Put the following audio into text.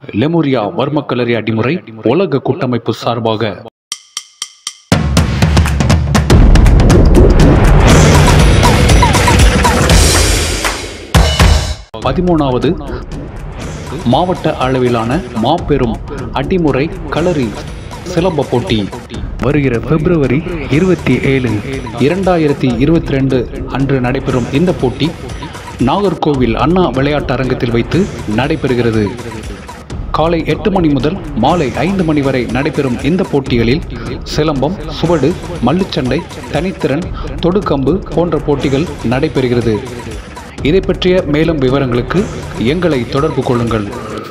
லெமுரியா வர்மக்கலரி அடிமுறை உலக கூட்டமைப்பு சார்பாக பதிமூணாவது மாவட்ட அளவிலான மாபெரும் அடிமுறை களரி சிலம்ப போட்டி வருகிற பிப்ரவரி இருபத்தி ஏழு இரண்டாயிரத்தி இருபத்தி ரெண்டு அன்று நடைபெறும் இந்த போட்டி நாகர்கோவில் அண்ணா விளையாட்டு அரங்கத்தில் வைத்து நடைபெறுகிறது காலை எட்டு மணி முதல் மாலை ஐந்து மணி வரை நடைபெறும் இந்த போட்டிகளில் சிலம்பம் சுவடு மல்லுச்சண்டை தனித்திறன் தொடுக்கம்பு போன்ற போட்டிகள் நடைபெறுகிறது இதை பற்றிய மேலும் விவரங்களுக்கு எங்களை தொடர்பு கொள்ளுங்கள்